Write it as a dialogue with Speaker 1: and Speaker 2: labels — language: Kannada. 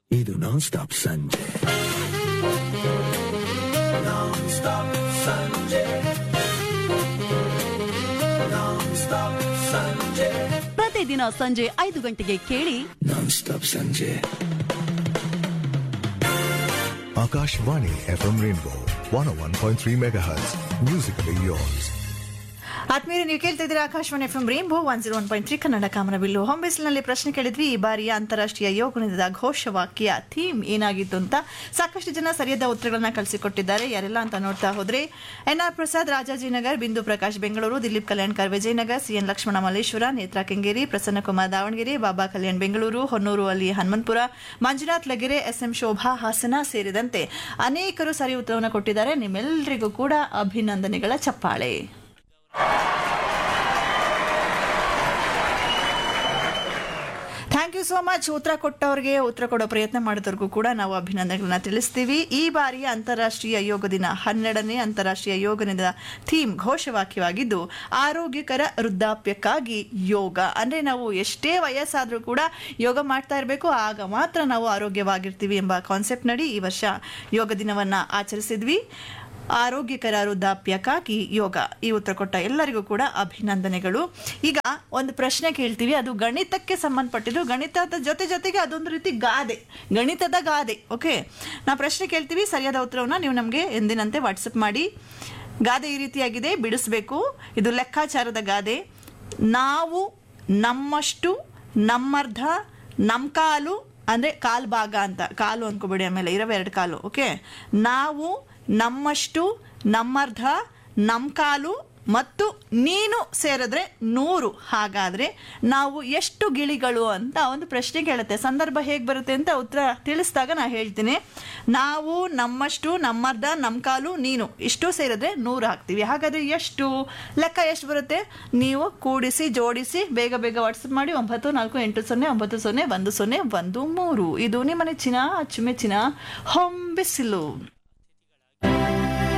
Speaker 1: ಇದು ನಾನ್ ಸ್ಟಾಪ್ ಸಂಜೆ ನಾನ್ ಸ್ಟಾಪ್ ಸಂಜೆ ನಾನ್ ಸ್ಟಾಪ್ ಸಂಜೆ
Speaker 2: ಪ್ರತಿದಿನ ಸಂಜೆ ಐದು ಗಂಟೆಗೆ ಕೇಳಿ
Speaker 1: ನಾನ್ ಸ್ಟಾಪ್ ಸಂಜೆ
Speaker 3: Akashvani FM Rainbow 101.3 MHz. Musically yours.
Speaker 4: ಆತ್ಮೀಯ ನೀವು ಕೇಳ್ತಾ ಇದ್ದೀರಾ Akashvani F M rainbow one zero one point three Kannada ಕಾಮನಬಿಲ್ಲು ಹೊಂಬಿಸಿನಲ್ಲಿ ಪ್ರಶ್ನೆ ಕೇಳಿದ್ವಿ ಈ ಬಾರಿಯ ಅಂತಾರಾಷ್ಟ್ರೀಯ ಯೋಗ ದಿನದ ಘೋಷವಾಕ್ಯ ಥೀಮ್ ಏನಾಗಿತ್ತು ಅಂತ ಸಾಕಷ್ಟು ಜನ ಸರಿಯಾದ ಉತ್ತರಗಳನ್ನ ಕಳಿಸಿಕೊಟ್ಟಿದ್ದಾರೆ ಯಾರೆಲ್ಲ ಅಂತ ನೋಡ್ತಾ ಹೋದ್ರೆ N R Prasad Rajajinagar Bindu Prakash Bengaluru Dileep Kalyankar Vijayanagar CN Lakshmana Malleshwara Netra Kengeri Prasannakumar Davangere Baba Kalyan Bengaluru Honnur ಅಲ್ಲಿ ಹನುಮಂತಪುರ ಮಂಜುನಾಥ್ ಲಗೆರೆ ಎಸ್ಎಂ ಶೋಭಾ ಹಾಸನ ಸೇರಿದಂತೆ ಅನೇಕರು ಸರಿ ಉತ್ತರವನ್ನು ಕೊಟ್ಟಿದ್ದಾರೆ ನಿಮ್ಮೆಲ್ಲರಿಗೂ ಕೂಡ ಅಭಿನಂದನೆಗಳ ಚಪ್ಪಾಳೆ ಥ್ಯಾಂಕ್ ಯು ಸೋ ಮಚ್ ಉತ್ತರ ಕೊಟ್ಟವ್ರಿಗೆ ಉತ್ತರ ಕೊಡೋ ಪ್ರಯತ್ನ ಮಾಡಿದವ್ರಿಗೂ ಕೂಡ ನಾವು ಅಭಿನಂದನೆಗಳನ್ನ ತಿಳಿಸ್ತೀವಿ ಈ ಬಾರಿಯ ಅಂತಾರಾಷ್ಟ್ರೀಯ ಯೋಗ ದಿನ ಹನ್ನೆರಡನೇ ಅಂತಾರಾಷ್ಟ್ರೀಯ ಯೋಗ ದಿನದ ಥೀಮ್ ಘೋಷವಾಕ್ಯವಾಗಿದ್ದು ಆರೋಗ್ಯಕರ ವೃದ್ಧಾಪ್ಯಕ್ಕಾಗಿ ಯೋಗ ಅಂದ್ರೆ ನಾವು ಎಷ್ಟೇ ವಯಸ್ಸಾದ್ರೂ ಕೂಡ ಯೋಗ ಮಾಡ್ತಾ ಇರಬೇಕು ಆಗ ಮಾತ್ರ ನಾವು ಆರೋಗ್ಯವಾಗಿರ್ತೀವಿ ಎಂಬ ಕಾನ್ಸೆಪ್ಟ್ ನಡಿ ಈ ವರ್ಷ ಯೋಗ ದಿನವನ್ನ ಆಚರಿಸಿದ್ವಿ ಆರೋಗ್ಯಕರ ವೃದ್ಧಾಪ್ಯಕ್ಕಾಗಿ ಯೋಗ ಈ ಉತ್ತರ ಕೊಟ್ಟ ಎಲ್ಲರಿಗೂ ಕೂಡ ಅಭಿನಂದನೆಗಳು ಈಗ ಒಂದು ಪ್ರಶ್ನೆ ಕೇಳ್ತೀವಿ ಅದು ಗಣಿತಕ್ಕೆ ಸಂಬಂಧಪಟ್ಟಿದ್ದು ಗಣಿತದ ಜೊತೆ ಜೊತೆಗೆ ಅದೊಂದು ರೀತಿ ಗಾದೆ ಗಣಿತದ ಗಾದೆ ಓಕೆ ನಾ ಪ್ರಶ್ನೆ ಕೇಳ್ತೀವಿ ಸರಿಯಾದ ಉತ್ತರವನ್ನ ನೀವು ನಮಗೆ ಎಂದಿನಂತೆ ವಾಟ್ಸಪ್ ಮಾಡಿ ಗಾದೆ ಈ ರೀತಿಯಾಗಿದೆ ಬಿಡಿಸ್ಬೇಕು ಇದು ಲೆಕ್ಕಾಚಾರದ ಗಾದೆ ನಾವು ನಮ್ಮಷ್ಟು ನಮ್ಮರ್ಧ ನಮ್ಮ ಕಾಲು ಅಂದರೆ ಕಾಲು ಭಾಗ ಅಂತ ಕಾಲು ಅಂದ್ಕೋಬೇಡಿ ಆಮೇಲೆ ಇರವೆ ಎರಡು ಕಾಲು ಓಕೆ ನಾವು ನಮ್ಮಷ್ಟು ನಮ್ಮರ್ಧ ನಮ್ಮ ಕಾಲು ಮತ್ತು ನೀನು ಸೇರಿದ್ರೆ ನೂರು ಹಾಗಾದರೆ ನಾವು ಎಷ್ಟು ಗಿಳಿಗಳು ಅಂತ ಒಂದು ಪ್ರಶ್ನೆ ಕೇಳುತ್ತೆ ಸಂದರ್ಭ ಹೇಗೆ ಬರುತ್ತೆ ಅಂತ ಉತ್ತರ ತಿಳಿಸಿದಾಗ ನಾ ಹೇಳ್ತೀನಿ ನಾವು ನಮ್ಮಷ್ಟು ನಮ್ಮರ್ಧ ನಮ್ಮ ಕಾಲು ನೀನು ಇಷ್ಟು ಸೇರಿದ್ರೆ ನೂರು ಹಾಕ್ತೀವಿ ಹಾಗಾದರೆ ಎಷ್ಟು ಲೆಕ್ಕ ಎಷ್ಟು ಬರುತ್ತೆ ನೀವು ಕೂಡಿಸಿ ಜೋಡಿಸಿ ಬೇಗ ಬೇಗ ವಾಟ್ಸಪ್ ಮಾಡಿ ಒಂಬತ್ತು ನಾಲ್ಕು ಎಂಟು ಸೊನ್ನೆ ಒಂಬತ್ತು ಸೊನ್ನೆ ಒಂದು ಸೊನ್ನೆ ಒಂದು ಮೂರು ಇದು ನಿಮ್ಮ ನೆಚ್ಚಿನ ಅಚ್ಚುಮೆಚ್ಚಿನ ಹೊಂಬಿಸಿಲು